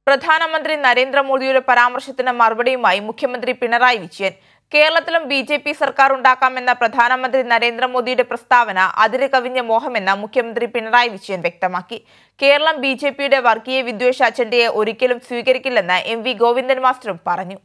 പ്രധാനമന്ത്രി നരേന്ദ്രമോദിയുടെ പരാമർശത്തിന് മറുപടിയുമായി മുഖ്യമന്ത്രി പിണറായി വിജയൻ കേരളത്തിലും ബി ജെ പി സർക്കാർ ഉണ്ടാക്കാമെന്ന പ്രധാനമന്ത്രി നരേന്ദ്രമോദിയുടെ പ്രസ്താവന അതിര് കവിഞ്ഞ മോഹമെന്ന് മുഖ്യമന്ത്രി പിണറായി വിജയൻ വ്യക്തമാക്കി കേരളം ബി ജെ പിയുടെ വർഗീയ വിദ്വേഷ അജണ്ടയെ ഒരിക്കലും സ്വീകരിക്കില്ലെന്ന് എം വി ഗോവിന്ദൻ മാസ്റ്ററും പറഞ്ഞു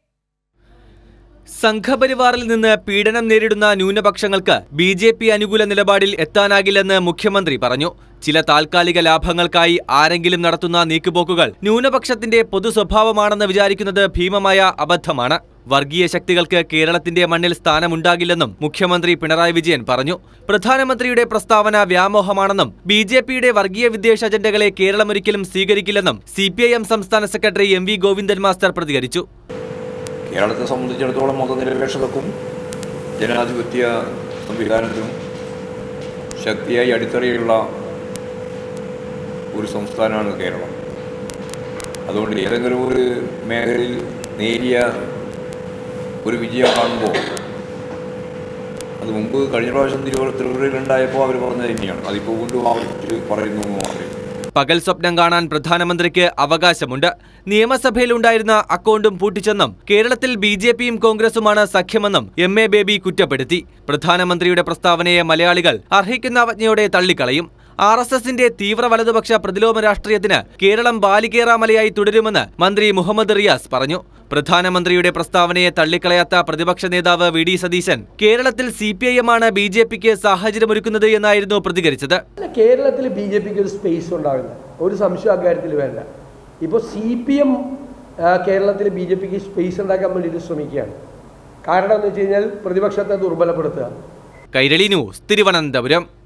സംഘപരിവാറിൽ നിന്ന് പീഡനം നേരിടുന്ന ന്യൂനപക്ഷങ്ങൾക്ക് ബി ജെ പി അനുകൂല നിലപാടിൽ എത്താനാകില്ലെന്ന് മുഖ്യമന്ത്രി പറഞ്ഞു ചില താൽക്കാലിക ലാഭങ്ങൾക്കായി ആരെങ്കിലും നടത്തുന്ന നീക്കുപോക്കുകൾ ന്യൂനപക്ഷത്തിന്റെ പൊതു സ്വഭാവമാണെന്ന് വിചാരിക്കുന്നത് ഭീമമായ അബദ്ധമാണ് വർഗീയ ശക്തികൾക്ക് കേരളത്തിന്റെ മണ്ണിൽ സ്ഥാനമുണ്ടാകില്ലെന്നും മുഖ്യമന്ത്രി പിണറായി വിജയൻ പറഞ്ഞു പ്രധാനമന്ത്രിയുടെ പ്രസ്താവന വ്യാമോഹമാണെന്നും ബി ജെ പിയുടെ വർഗീയ വിദ്വേഷ അജണ്ടകളെ കേരളം ഒരിക്കലും സ്വീകരിക്കില്ലെന്നും സി സംസ്ഥാന സെക്രട്ടറി എം വി ഗോവിന്ദൻ മാസ്റ്റർ പ്രതികരിച്ചു കേരളത്തെ സംബന്ധിച്ചിടത്തോളം മതനിരപേക്ഷതക്കും ജനാധിപത്യ സംവിധാനത്തിനും ശക്തിയായി അടിത്തറയുള്ള ഒരു സംസ്ഥാനമാണ് കേരളം അതുകൊണ്ട് ഏതെങ്കിലും ഒരു മേഖലയിൽ നേരിയ ഒരു വിജയം കാണുമ്പോൾ അത് മുമ്പ് കഴിഞ്ഞ പ്രാവശ്യം തിരുവനന്തപുരത്തിലുണ്ടായപ്പോൾ അവർ പറഞ്ഞത് തന്നെയാണ് അതിപ്പോൾ വീണ്ടും ആവർത്തിച്ച് പറയുന്നു എന്ന് മാത്രമേ പകൽ സ്വപ്നം കാണാൻ പ്രധാനമന്ത്രിക്ക് അവകാശമുണ്ട് നിയമസഭയിലുണ്ടായിരുന്ന അക്കൗണ്ടും പൂട്ടിച്ചെന്നും കേരളത്തിൽ ബി ജെ പിയും കോൺഗ്രസുമാണ് സഖ്യമെന്നും എം എ ബേബി കുറ്റപ്പെടുത്തി പ്രധാനമന്ത്രിയുടെ പ്രസ്താവനയെ മലയാളികൾ അർഹിക്കുന്ന അവജ്ഞയോടെ തള്ളിക്കളയും ആർ എസ് എസിന്റെ തീവ്ര വലതുപക്ഷ പ്രതിലോമ രാഷ്ട്രീയത്തിന് കേരളം ബാലികേറാമലയായി തുടരുമെന്ന് മന്ത്രി മുഹമ്മദ് റിയാസ് പറഞ്ഞു പ്രധാനമന്ത്രിയുടെ പ്രസ്താവനയെ തള്ളിക്കളയാത്ത പ്രതിപക്ഷ നേതാവ് വി ഡി സതീശൻ കേരളത്തിൽ സി പി ഐ എമ്മാണ് ബി ജെ പിക്ക് സാഹചര്യമൊരുക്കുന്നത് എന്നായിരുന്നു പ്രതികരിച്ചത് അല്ല, കേരളത്തിൽ ബി ജെ പിക്ക് ഒരു സ്പേസ് ഉണ്ടാകുന്നത് ഒരു സംശയം അക്കാര്യത്തിൽ വേണ്ട ഇപ്പോൾ സി പി എം കേരളത്തിൽ ബി ജെ പിക്ക് സ്പേസ് ഉണ്ടാക്കാൻ വേണ്ടിയിട്ട് ശ്രമിക്കുകയാണ് കാരണം എന്ന് വെച്ച് കഴിഞ്ഞാൽ പ്രതിപക്ഷത്തെ ദുർബലപ്പെടുത്തുക കൈരളി ന്യൂസ് തിരുവനന്തപുരം